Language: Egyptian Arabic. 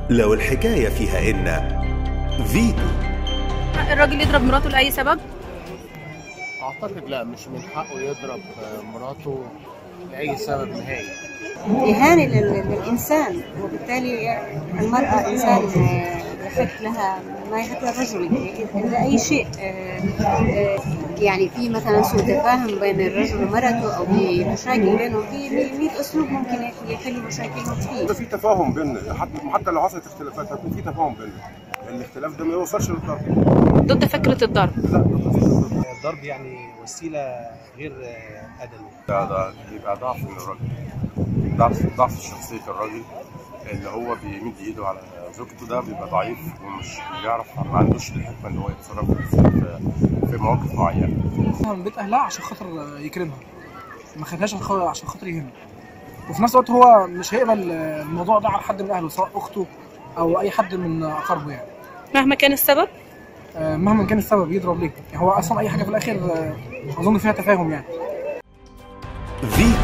لو الحكاية فيها إن فيتو الراجل يضرب مراته لأي سبب اعتقد لا مش من حقه يضرب مراته لاي سبب نهائي إهانة لل- للإنسان وبالتالي المرأة إنسان آه، يحق لها ما يحق للرجل يعني إذا أي شيء آه، آه، يعني في مثلا سوء تفاهم بين الرجل ومرته أو في مشاكل بينهم في 100 أسلوب ممكن يحلوا مشاكلهم فيه يبقى في تفاهم بيننا حتى حتى لو حصلت اختلافات هيكون في تفاهم بيننا الاختلاف ده ما يوصلش للضرب ضد فكرة الضرب لا ما فيش ضرب. الضرب يعني وسيله غير ادمي ده ده بيبقى ضعف من الراجل ضعف ضعف شخصية الراجل اللي هو بيمد ايده على زوجته ده بيبقى ضعيف ومش بيعرف ما عندوش الحكمة ان هو يتصرف في في مواقف معينة من بيت اهلها عشان خاطر يكرمها ما خدهاش عشان خاطر- عشان خاطر يهمها وفي نفس الوقت هو مش هيقبل الموضوع ده على حد من اهله سواء اخته او اي حد من اقاربه يعني مهما كان السبب آه، مهما كان السبب يضرب ليه يعني هو اصلا اي حاجه في الاخر آه، اظن فيها تفاهم يعني فيتو